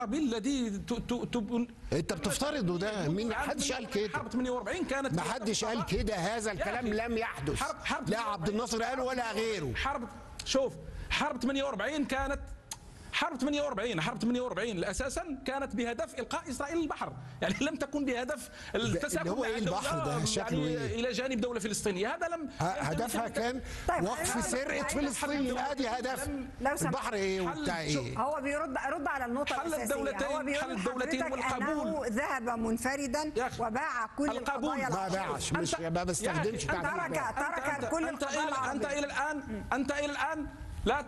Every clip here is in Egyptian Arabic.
الذي ت- ت- تب- انت بتفترضه ده مين ما حدش قال كده حرب 48 كانت ما حدش قال كده هذا الكلام أخي، لم يحدث حرب حرب لا عبد الناصر قال ولا غيره حرب شوف حرب 48 كانت حرب 48 حرب 48 اساسا كانت بهدف القاء اسرائيل البحر يعني لم تكن بهدف التساهل اللي هو مع إيه البحر دولة ده؟ شكله يعني إيه؟ الى جانب دوله فلسطينيه هذا لم ه- هدفها كان طيب، وقف أنا- سرقه فلسطين ادي هدف لو سمحت. البحر ايه حل وبتاع شو- ايه هو بيرد رد على النقطة حل الأساسية الدولتين- هو بيقول حل الدولتين لحضرتك والقبول. أنه ذهب منفردا يا أخي، وباع كل القبول. القضايا ما العربية. باعش مش أنت- ما بستخدمش يا أخي، تعبير ترك- باع. ترك أنت- كل أنت القضايا إلى أنت العربية. إلى الآن أنت إلى الآن لا ت-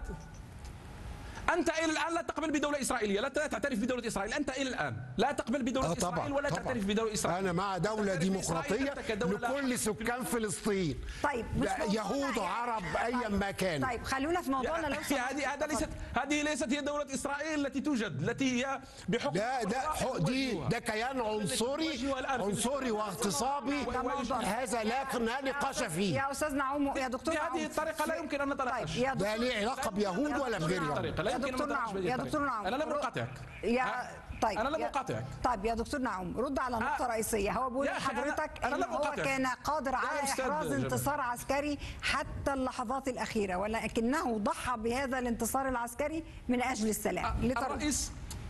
أنت إلى الآن لا تقبل بدولة إسرائيلية لا تعترف بدولة إسرائيل أنت إلى الآن لا تقبل بدولة آه طبعا إسرائيل ولا طبعا. تعترف بدولة إسرائيل انا مع دوله تعترف بإسرائيل ديمقراطيه أنت كدولة لكل سكان فلسطين طيب مش لا، موضوعنا يهود يعني. عرب ايا ما كان طيب خلونا في موضوعنا لو يا أخي سمحت. هذه هذا ليست هذه ليست هي دولة إسرائيل التي توجد التي هي بحكم ده ده حق- دي ده كيان عنصري عنصري واغتصابي هذا لا لا نقاش فيه يا أستاذ نعوم يا دكتور بهذه نعوم الطريقة لا يمكن أن طيب نتناقش يا ده دكتور ليه علاقه بيهود ولا بغير يهود طريقة لا يا يمكن أن دكتور نتناقش نعوم بهذه يا الطريقة. دكتور نعوم أنا لم أقاطعك يا ها؟ طيب أنا لم يا- أقاطعك طيب يا دكتور نعوم رد على نقطة آه. رئيسية هو بيقول يا أخي أنا- لحضرتك أنا إن لم هو أقاطعك. كان قادر يا على أستاذ إحراز جمال. انتصار عسكري حتى اللحظات الأخيرة ولكنه ضحى بهذا الانتصار العسكري من أجل السلام لترى الرئيس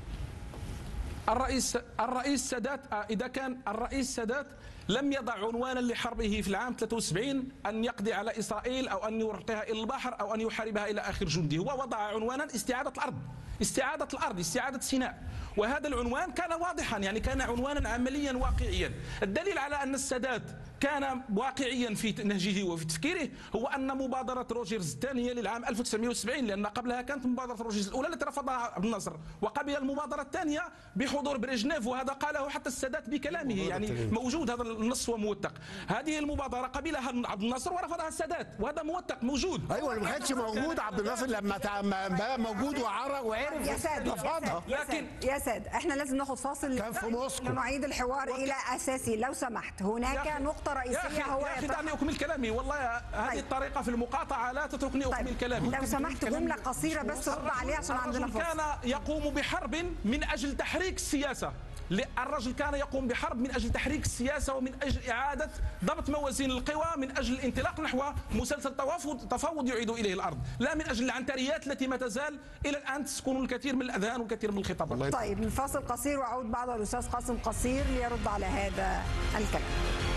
الرئيس الرئيس سادات آه، اذا كان الرئيس سادات لم يضع عنوانا لحربه في العام 73 ان يقضي على اسرائيل او ان يرقيها الى البحر او ان يحاربها الى اخر جنده هو وضع عنوانا استعاده الارض استعاده الارض استعاده سيناء وهذا العنوان كان واضحا يعني كان عنوانا عمليا واقعيا الدليل على ان السادات كان واقعيا في نهجه وفي تفكيره هو ان مبادره روجرز الثانيه للعام 1970 لان قبلها كانت مبادره روجرز الاولى التي رفضها عبد الناصر وقبل المبادره الثانيه بحضور بريجنيف وهذا قاله حتى السادات بكلامه يعني موجود هذا النص وموثق هذه المبادره قبلها عبد الناصر ورفضها السادات وهذا موثق موجود ايوه اللي ما كانش موجود عبد الناصر لما تع- ما بقى موجود وعرف وعرف يا ساد يا رفضها ساد يا لكن- ساد يا ساد احنا لازم ناخد فاصل كان في موسكو. ونعيد الحوار الى اساسي لو سمحت هناك يا أخي- نقطه يا رئيسيه أخي هو يا أخي يطرح- دعني أكمل كلامي والله هذه طيب. الطريقة في المقاطعة لا تتركني أكمل طيب كلامي لو سمحت جمله قصيره بس رد عليها عشان عندنا الرجل فرصه كان يقوم بحرب من أجل تحريك السياسة ل- الرجل كان يقوم بحرب من أجل تحريك السياسة ومن أجل إعادة ضبط موازين القوى من أجل الانطلاق نحو مسلسل تفاوض تفاوض يعيد إليه الأرض لا من أجل العنتريات التي ما تزال إلى الآن تسكن الكثير من الأذهان والكثير من الخطابات طيب الفاصل قصير وأعود بعد الأستاذ قاسم قصير ليرد على هذا الكلام